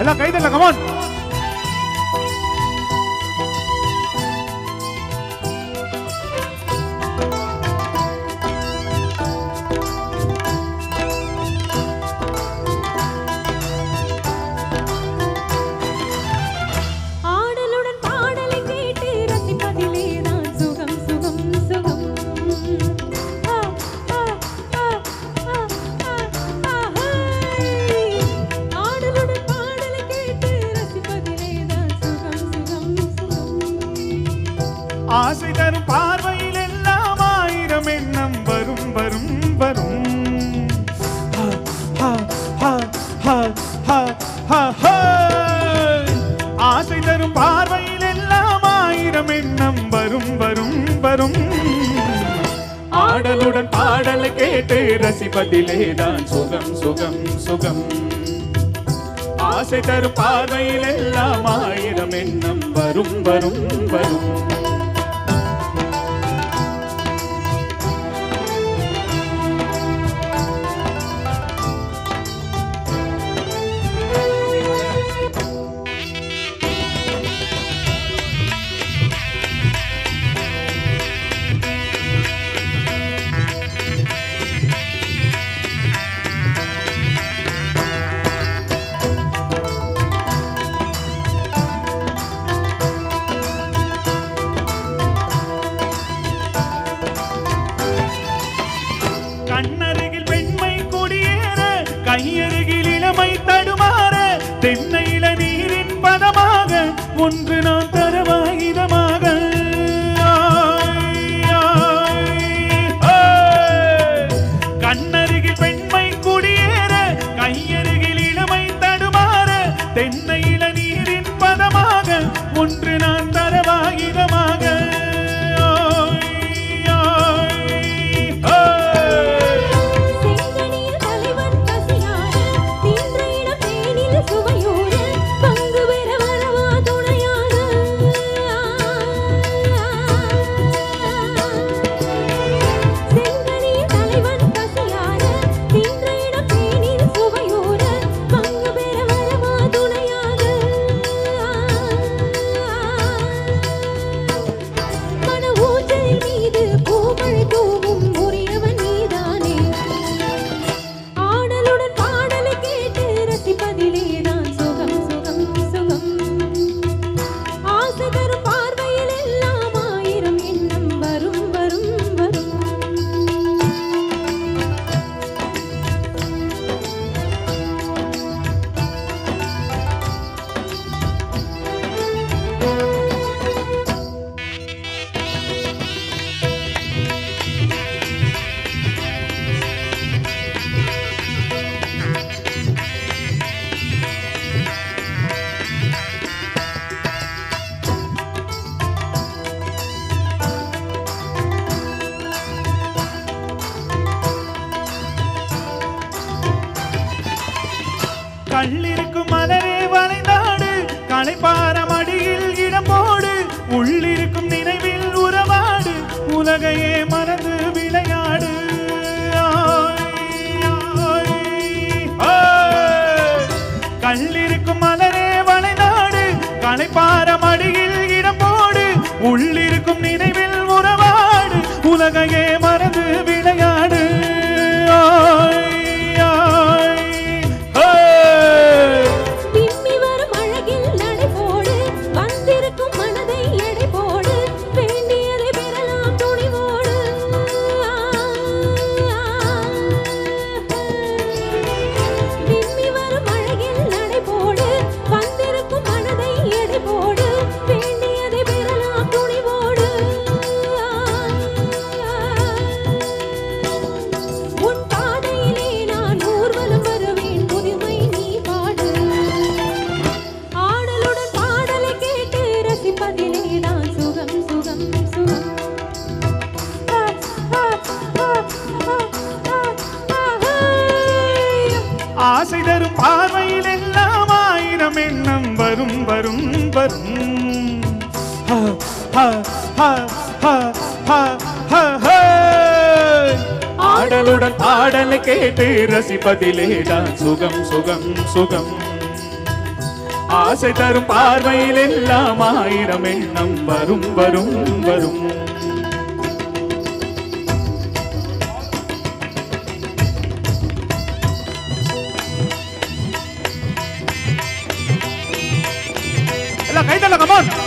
எல்லாம் கைதல்ல கமான் ஆடலுடன் பாடலை கேட்டு ரசிப்பதிலே தான் சுகம் சுகம் சுகம் ஆ, ஆ, ஆ, ஆ, ஆ, ஆ, ஹை. ஆடலுடன் பாடலை கேட்டு ரசிப்பதிலே தான் சுகம் சுகம் சுகம் ஆசை தரும் பார்வையில் எல்லாம் ஆயிரம் எண்ணம் வரும் வரும் வரும் ஹா, ஹா, ஹா, ஹா, ஹா, ஹா, ஹா. ஆசை தரும் பார்வையில் எல்லாம் ஆயிரம் எண்ணம் வரும் வரும் வரும் ஆடலுடன் பாடலை கேட்டு ரசிப்பதிலே தான் சுகம் சுகம் சுகம் ஆசை தரும் பார்வையில் எல்லாம் ஆயிரம் எண்ணம் வரும் வரும் வரும் கண்ணருகில் பெண்மை குடியேற கையருகில் இளமை தடுமாற தென்னையில நீரின் பதமாக ஒன்று நான் தரவாயுதமாக கண்ணருகில் பெண்மை குடியேற கையருகில் இளமை தடுமாற தென்னையில நீரின் பதமாக ஒன்று நான் தரவாயுதமாக செங்கனியில் தலைவன் பசியார தீன்ற இடம் தேனில் சுவையோர பங்கு பெற வரவா துணையாக செங்கனியில் தலைவன் பசியார தீன்ற இடம் தேனில் சுவையோர பங்கு பெற வரவா துணையாக மன ஊஞ்சல் மீது பூமழை தூவும் உரியவன் நீதானே ஆடலுடன் பாடலை கேட்டு ரசிப்பதிலே தான் சுகம் சுகம் சுகம் ஆசை தரும் பார்வையில் எல்லாம் ஆயிரம் எண்ணம் வரும் வரும் வரும் கள்ளிருக்கும் மலரே வளைந்தாடு களைப்பார மடியில் இடம் போடு உள்ளிருக்கும் நினைவில் உறவாடு உலகையே மறந்து விளையாடு ஆய், ஆய், ஆய். கள்ளிருக்கும் மலரே வளைந்தாடு களைப்பார மடியில் இடம் போடு உள்ளிருக்கும் நினைவில் உறவாடு உலகையே மறந்து விளையாடு ஆய், ஆய், ஆய். விம்மி வரும் அழகில் நடை போடு வந்திருக்கும் மனதை எடை போடு வேண்டியதை பெறலாம் துணிவோடு விம்மி வரும் அழகில் நடை போடு வந்திருக்கும் மனதை எடை போடு வேண்டியதை பெறலாம் துணிவோடு உன் பாதையிலே நான் ஊர்வலம் வருவேன் புதுமை நீ பாடு ஆடலுடன் பாடலை கேட்டு ரசிப்பதிலே தான் சுகம் சுகம் சுகம் ஆ, ஆ, ஆ, ஆ, ஆ, ஆ, ஹை. ஆசை தரும் பார்வையில் எல்லாம் ஆயிரம் எண்ணம் வரும் வரும் வரும் ஹ, ஹ, ஹ, ஹ, ஹ, ஹ, ஹ. ஆடலுடன் பாடலை கேட்டு ரசிப்பதிலே தான் சுகம் சுகம் சுகம் ஆசை தரும் பார்வையில் எல்லாம் ஆயிரம் எண்ணம் வரும் வரும் வரும் எல்லாம் கைதல்ல கமான்